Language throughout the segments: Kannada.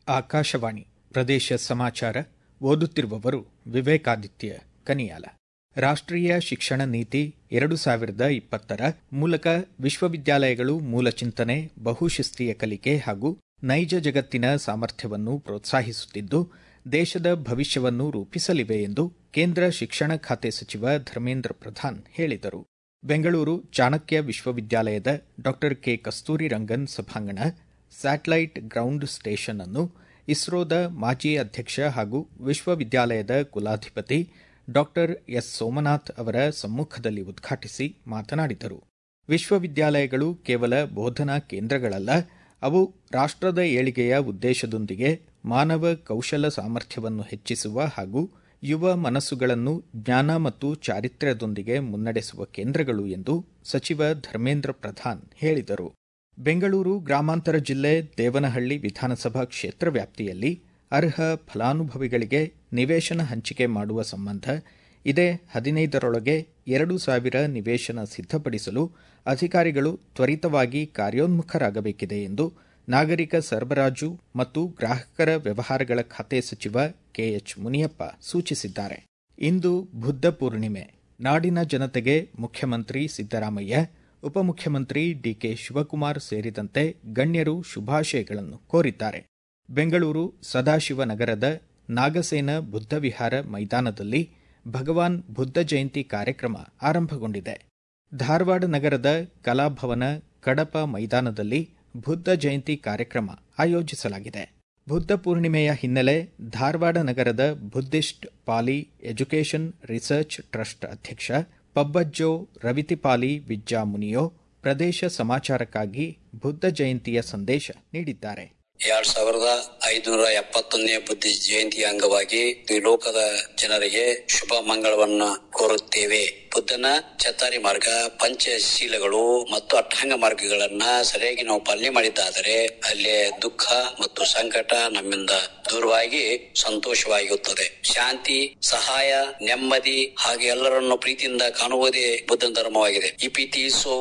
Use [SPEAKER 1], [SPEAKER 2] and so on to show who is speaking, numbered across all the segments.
[SPEAKER 1] ಆಕಾಶವಾಣಿ ಪ್ರದೇಶ ಸಮಾಚಾರ ಓದುತ್ತಿರುವವರು ವಿವೇಕಾದಿತ್ಯ ಕನಿಯಾಲ ರಾಷ್ಟ್ರೀಯ ಶಿಕ್ಷಣ ನೀತಿ ಎರಡು ಸಾವಿರದ ಇಪ್ಪತ್ತರ ಮೂಲಕ ವಿಶ್ವವಿದ್ಯಾಲಯಗಳು ಮೂಲ ಚಿಂತನೆ ಬಹುಶಿಸ್ತೀಯ ಕಲಿಕೆ ಹಾಗೂ ನೈಜ ಜಗತ್ತಿನ ಸಾಮರ್ಥ್ಯವನ್ನು ಪ್ರೋತ್ಸಾಹಿಸುತ್ತಿದ್ದು ದೇಶದ ಭವಿಷ್ಯವನ್ನು ರೂಪಿಸಲಿವೆ ಎಂದು ಕೇಂದ್ರ ಶಿಕ್ಷಣ ಖಾತೆ ಸಚಿವ ಧರ್ಮೇಂದ್ರ ಪ್ರಧಾನ್ ಹೇಳಿದರು ಬೆಂಗಳೂರು ಚಾಣಕ್ಯ ವಿಶ್ವವಿದ್ಯಾಲಯದ ಡಾ ಕೆ ಕಸ್ತೂರಿ ರಂಗನ್ ಸಭಾಂಗಣ ಸ್ಯಾಟಲೈಟ್ ಗ್ರೌಂಡ್ ಸ್ಟೇಷನ್ ಅನ್ನು ಇಸ್ರೋದ ಮಾಜಿ ಅಧ್ಯಕ್ಷ ಹಾಗೂ ವಿಶ್ವವಿದ್ಯಾಲಯದ ಕುಲಾಧಿಪತಿ ಡಾ ಎಸ್ ಸೋಮನಾಥ್ ಅವರ ಸಮ್ಮುಖದಲ್ಲಿ ಉದ್ಘಾಟಿಸಿ ಮಾತನಾಡಿದರು ವಿಶ್ವವಿದ್ಯಾಲಯಗಳು ಕೇವಲ ಬೋಧನಾ ಕೇಂದ್ರಗಳಲ್ಲ ಅವು ರಾಷ್ಟದ ಏಳಿಗೆಯ ಉದ್ದೇಶದೊಂದಿಗೆ ಮಾನವ ಕೌಶಲ ಸಾಮರ್ಥ್ಯವನ್ನು ಹೆಚ್ಚಿಸುವ ಹಾಗೂ ಯುವ ಮನಸ್ಸುಗಳನ್ನು ಜ್ಞಾನ ಮತ್ತು ಚಾರಿತ್ರ್ಯದೊಂದಿಗೆ ಮುನ್ನಡೆಸುವ ಕೇಂದ್ರಗಳು ಎಂದು ಸಚಿವ ಧರ್ಮೇಂದ್ರ ಪ್ರಧಾನ್ ಹೇಳಿದರು ಬೆಂಗಳೂರು ಗ್ರಾಮಾಂತರ ಜಿಲ್ಲೆ ದೇವನಹಳ್ಳಿ ವಿಧಾನಸಭಾ ಕ್ಷೇತ್ರ ವ್ಯಾಪ್ತಿಯಲ್ಲಿ ಅರ್ಹ ಫಲಾನುಭವಿಗಳಿಗೆ ನಿವೇಶನ ಹಂಚಿಕೆ ಮಾಡುವ ಸಂಬಂಧ ಇದೇ ಹದಿನೈದರೊಳಗೆ ಎರಡು ಸಾವಿರ ನಿವೇಶನ ಸಿದ್ದಪಡಿಸಲು ಅಧಿಕಾರಿಗಳು ತ್ವರಿತವಾಗಿ ಕಾರ್ಯೋನ್ಮುಖರಾಗಬೇಕಿದೆ ಎಂದು ನಾಗರಿಕ ಸರಬರಾಜು ಮತ್ತು ಗ್ರಾಹಕರ ವ್ಯವಹಾರಗಳ ಖಾತೆ ಸಚಿವ ಕೆಎಚ್ ಮುನಿಯಪ್ಪ ಸೂಚಿಸಿದ್ದಾರೆ ಇಂದು ಬುದ್ಧ ಪೂರ್ಣಿಮೆ ನಾಡಿನ ಜನತೆಗೆ ಮುಖ್ಯಮಂತ್ರಿ ಸಿದ್ದರಾಮಯ್ಯ ಉಪಮುಖ್ಯಮಂತ್ರಿ ಡಿಕೆ ಶಿವಕುಮಾರ್ ಸೇರಿದಂತೆ ಗಣ್ಯರು ಶುಭಾಶಯಗಳನ್ನು ಕೋರಿದ್ದಾರೆ ಬೆಂಗಳೂರು ಸದಾಶಿವನಗರದ ನಾಗಸೇನ ಬುದ್ಧ ವಿಹಾರ ಮೈದಾನದಲ್ಲಿ ಭಗವಾನ್ ಬುದ್ಧ ಜಯಂತಿ ಕಾರ್ಯಕ್ರಮ ಆರಂಭಗೊಂಡಿದೆ ಧಾರವಾಡ ನಗರದ ಕಲಾಭವನ ಕಡಪ ಮೈದಾನದಲ್ಲಿ ಬುದ್ಧ ಜಯಂತಿ ಕಾರ್ಯಕ್ರಮ ಆಯೋಜಿಸಲಾಗಿದೆ ಬುದ್ಧ ಪೂರ್ಣಿಮೆಯ ಹಿನ್ನೆಲೆ ಧಾರವಾಡ ನಗರದ Buddhist Pali education research trust ಅಧ್ಯಕ್ಷ ಪಬ್ಬಜ್ಜೋ ರವಿತಿಪಾಲಿ ವಿಜ್ಜಾ ಮುನಿಯೋ ಪ್ರದೇಶ ಸಮಾಚಾರಕ್ಕಾಗಿ ಬುದ್ಧ ಜಯಂತಿಯ ಸಂದೇಶ ನೀಡಿದ್ದಾರೆ
[SPEAKER 2] ಎರಡ್ ಸಾವಿರದ ಐದುನೂರ ಎಪ್ಪತ್ತೊಂದನೇ ಬುದ್ಧಿ ಜಯಂತಿಯ ಅಂಗವಾಗಿ ಈ ಲೋಕದ ಜನರಿಗೆ ಶುಭ ಮಂಗಳವನ್ನ ಕೋರುತ್ತೇವೆ ಬುದ್ಧನ ಚತ್ತಾರಿ ಮಾರ್ಗ ಪಂಚಶೀಲಗಳು ಮತ್ತು ಅಷ್ಟಾಂಗ ಮಾರ್ಗಗಳನ್ನ ಸರಿಯಾಗಿ ನಾವು ಪಾಲನೆ ಮಾಡಿದ್ದಾದರೆ ಅಲ್ಲಿ ದುಃಖ ಮತ್ತು ಸಂಕಟ ನಮ್ಮಿಂದ ದೂರವಾಗಿ ಸಂತೋಷವಾಗಿರುತ್ತದೆ ಶಾಂತಿ ಸಹಾಯ ನೆಮ್ಮದಿ ಹಾಗೆ ಎಲ್ಲರನ್ನು ಪ್ರೀತಿಯಿಂದ ಕಾಣುವುದೇ ಬುದ್ಧನ ಧರ್ಮವಾಗಿದೆ ಇಪಿತಿ ಸೋ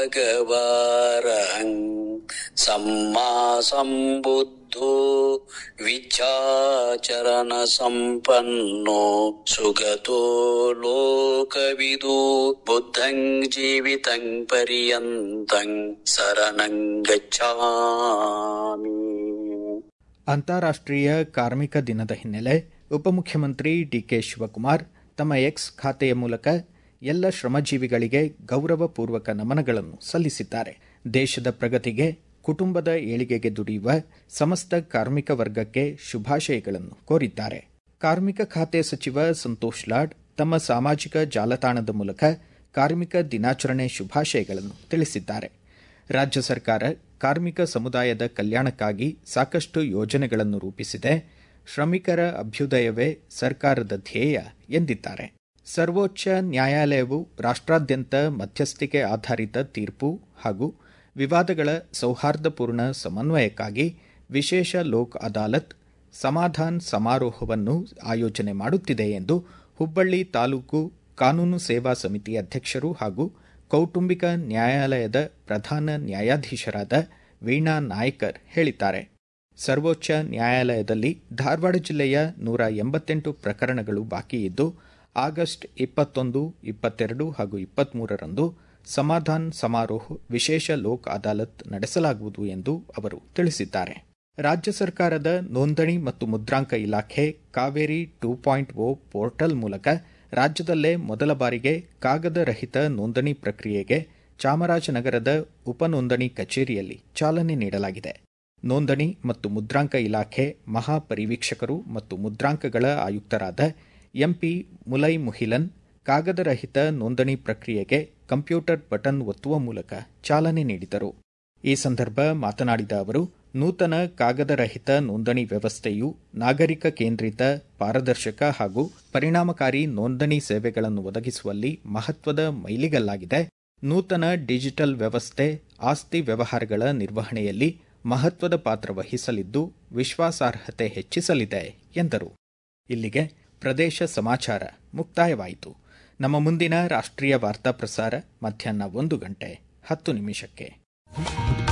[SPEAKER 2] ಭಗವಾರಹಂ ಸಮ್ಮಾ ಸಂಬುದ್ಧೋ ವಿಚಾಚರಣ ಸಂಪನ್ನೋ ಸುಗತೋ ಲೋಕವಿದು ಬುದ್ಧಂ ಜೀವಿತಂ ಪರ್ಯಂತಂ ಶರಣಂ ಗಚ್ಛಾಮಿ
[SPEAKER 1] ಅಂತಾರಾಷ್ಟ್ರೀಯ ಕಾರ್ಮಿಕ ದಿನದ ಹಿನ್ನೆಲೆ ಉಪಮುಖ್ಯಮಂತ್ರಿ ಡಿಕೆ ಶಿವಕುಮಾರ್ ತಮ್ಮ ಎಕ್ಸ್ ಖಾತೆಯ ಮೂಲಕ ಎಲ್ಲ ಶ್ರಮಜೀವಿಗಳಿಗೆ ಗೌರವಪೂರ್ವಕ ನಮನಗಳನ್ನು ಸಲ್ಲಿಸಿದ್ದಾರೆ ದೇಶದ ಪ್ರಗತಿಗೆ ಕುಟುಂಬದ ಏಳಿಗೆಗೆ ದುಡಿಯುವ ಸಮಸ್ತ ಕಾರ್ಮಿಕ ವರ್ಗಕ್ಕೆ ಶುಭಾಶಯಗಳನ್ನು ಕೋರಿದ್ದಾರೆ ಕಾರ್ಮಿಕ ಖಾತೆ ಸಚಿವ ಸಂತೋಷ್ ಲಾಡ್ ತಮ್ಮ ಸಾಮಾಜಿಕ ಜಾಲತಾಣದ ಮೂಲಕ ಕಾರ್ಮಿಕ ದಿನಾಚರಣೆ ಶುಭಾಶಯಗಳನ್ನು ತಿಳಿಸಿದ್ದಾರೆ ರಾಜ್ಯ ಸರ್ಕಾರ ಕಾರ್ಮಿಕ ಸಮುದಾಯದ ಕಲ್ಯಾಣಕ್ಕಾಗಿ ಸಾಕಷ್ಟು ಯೋಜನೆಗಳನ್ನು ರೂಪಿಸಿದೆ ಶ್ರಮಿಕರ ಅಭ್ಯುದಯವೇ ಸರ್ಕಾರದ ಧ್ಯೇಯ ಎಂದಿದ್ದಾರೆ ಸರ್ವೋಚ್ಚ ನ್ಯಾಯಾಲಯವು ರಾಷ್ಟ್ರಾದ್ಯಂತ ಮಧ್ಯಸ್ಥಿಕೆ ಆಧಾರಿತ ತೀರ್ಪು ಹಾಗೂ ವಿವಾದಗಳ ಸೌಹಾರ್ದಪೂರ್ಣ ಸಮನ್ವಯಕ್ಕಾಗಿ ವಿಶೇಷ ಲೋಕ್ ಅದಾಲತ್ ಸಮಾಧಾನ್ ಸಮಾರೋಹವನ್ನು ಆಯೋಜನೆ ಮಾಡುತ್ತಿದೆ ಎಂದು ಹುಬ್ಬಳ್ಳಿ ತಾಲೂಕು ಕಾನೂನು ಸೇವಾ ಸಮಿತಿ ಅಧ್ಯಕ್ಷರು ಹಾಗೂ ಕೌಟುಂಬಿಕ ನ್ಯಾಯಾಲಯದ ಪ್ರಧಾನ ನ್ಯಾಯಾಧೀಶರಾದ ವೀಣಾ ನಾಯ್ಕರ್ ಹೇಳಿದ್ದಾರೆ ಸರ್ವೋಚ್ಚ ನ್ಯಾಯಾಲಯದಲ್ಲಿ ಧಾರವಾಡ ಜಿಲ್ಲೆಯ ನೂರ ಎಂಬತ್ತೆಂಟು ಪ್ರಕರಣಗಳು ಬಾಕಿ ಇದ್ದು ಆಗಸ್ಟ್ ಇಪ್ಪತ್ತೊಂದು ಇಪ್ಪತ್ತೆರಡು ಹಾಗೂ ಇಪ್ಪತ್ಮೂರರಂದು ಸಮಾಧಾನ್ ಸಮಾರೋಹ ವಿಶೇಷ ಲೋಕ್ ಅದಾಲತ್ ನಡೆಸಲಾಗುವುದು ಎಂದು ಅವರು ತಿಳಿಸಿದ್ದಾರೆ ರಾಜ್ಯ ಸರ್ಕಾರದ ನೋಂದಣಿ ಮತ್ತು ಮುದ್ರಾಂಕ ಇಲಾಖೆ Kaveri two point O portal ಮೂಲಕ ರಾಜ್ಯದಲ್ಲೇ ಮೊದಲ ಬಾರಿಗೆ ಕಾಗದ ರಹಿತ ನೋಂದಣಿ ಪ್ರಕ್ರಿಯೆಗೆ ಚಾಮರಾಜನಗರದ ಉಪನೋಂದಣಿ ಕಚೇರಿಯಲ್ಲಿ ಚಾಲನೆ ನೀಡಲಾಗಿದೆ ನೋಂದಣಿ ಮತ್ತು ಮುದ್ರಾಂಕ ಇಲಾಖೆ ಮಹಾಪರಿವೀಕ್ಷಕರು ಮತ್ತು ಮುದ್ರಾಂಕಗಳ ಆಯುಕ್ತರಾದ ಎಂಪಿ ಮುಲೈ ಮುಹಿಲನ್ ಕಾಗದರಹಿತ ನೋಂದಣಿ ಪ್ರಕ್ರಿಯೆಗೆ ಕಂಪ್ಯೂಟರ್ ಬಟನ್ ಒತ್ತುವ ಮೂಲಕ ಚಾಲನೆ ನೀಡಿದರು ಈ ಸಂದರ್ಭ ಮಾತನಾಡಿದ ಅವರು ನೂತನ ಕಾಗದರಹಿತ ನೋಂದಣಿ ವ್ಯವಸ್ಥೆಯು ನಾಗರಿಕ ಕೇಂದ್ರಿತ ಪಾರದರ್ಶಕ ಹಾಗೂ ಪರಿಣಾಮಕಾರಿ ನೋಂದಣಿ ಸೇವೆಗಳನ್ನು ಒದಗಿಸುವಲ್ಲಿ ಮಹತ್ವದ ಮೈಲಿಗಲ್ಲಾಗಿದೆ ನೂತನ ಡಿಜಿಟಲ್ ವ್ಯವಸ್ಥೆ ಆಸ್ತಿ ವ್ಯವಹಾರಗಳ ನಿರ್ವಹಣೆಯಲ್ಲಿ ಮಹತ್ವದ ಪಾತ್ರ ವಹಿಸಲಿದ್ದು ವಿಶ್ವಾಸಾರ್ಹತೆ ಹೆಚ್ಚಿಸಲಿದೆ ಎಂದರು ಇಲ್ಲಿಗೆ ಪ್ರದೇಶ ಸಮಾಚಾರ ಮುಕ್ತಾಯವಾಯಿತು ನಮ್ಮ ಮುಂದಿನ ರಾಷ್ಟ್ರೀಯ ವಾರ್ತಾ ಪ್ರಸಾರ ಮಧ್ಯಾಹ್ನ ಒಂದು ಗಂಟೆ ಹತ್ತು ನಿಮಿಷಕ್ಕೆ